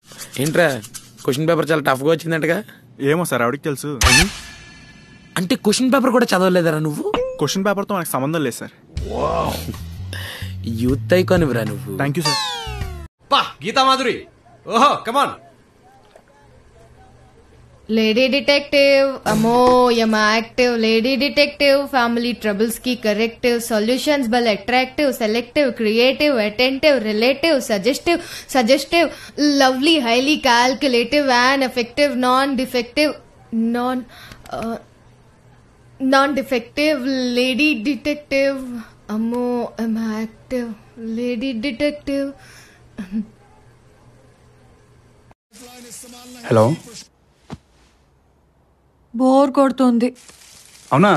ఏంట్రా question paper చాలా టఫ్గా వచ్చిందంటగా ఏమో సార్ ఆవిడకి తెలుసు అంటే క్వశ్చన్ పేపర్ కూడా చదవలేదరా నువ్వు క్వశ్చన్ పేపర్తో మనకు సంబంధం లేదు సార్ యూత్ అయికోనివ్వరా నువ్వు థ్యాంక్ యూ సార్ పా గీతా మాధురి ఓహో కమాన్ లేడీ డిటెక్టివ్ అమో యమ active lady detective family troubles కి కరెక్టివ్ సొల్యూషన్స్ బల్ attractive selective creative attentive relative suggestive suggestive lovely highly calculative and effective non defective non non defective lady detective అమ్మో యమ active lady detective hello bore కొడుతుంది అవునా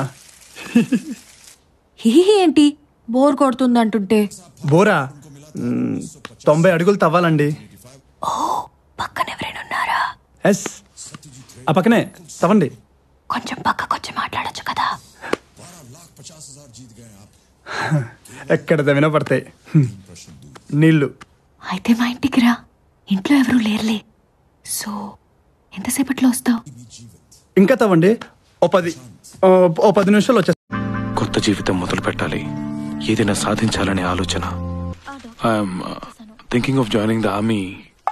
హిహి ఏంటి bore కొడుతుంది అంటుంటే బోరా మ్మ్, తొంభై అడుగులు తవ్వాలండి పక్కన ఎవరైనా ఉన్నారా ఎస్ ఆ పక్కనే తవ్వండి కొంచెం పక్కకొచ్చి మాట్లాడొచ్చు కదా ఎక్కడ తవ్వినా పడతాయి హ్మ్. నీళ్ళు అయితే మా ఇంటికి రా ఇంట్లో ఎవరూ లేరులే సో ఎంతసేపట్లో వస్తావు ఇంకా తవ్వండి ఓ పది ఓ ఓ పది నిమిషాలు వచ్చేస్తా కొత్త జీవితం మొదలు పెట్టాలి ఏదైనా సాధించాలనే ఆలోచన I'm thinking of joining the army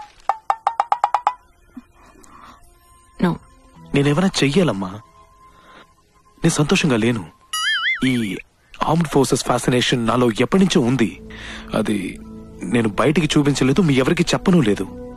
no నేనేమైనా చెయ్యాలమ్మా నేను సంతోషంగా లేను ఈ ఆర్మ్డ్ ఫోర్సెస్ ఫ్యాసినేషన్ నాలో ఎప్పటి నుంచో ఉంది అది నేను బయటికి చూపించలేదు మీ ఎవరికి చెప్పను లేదు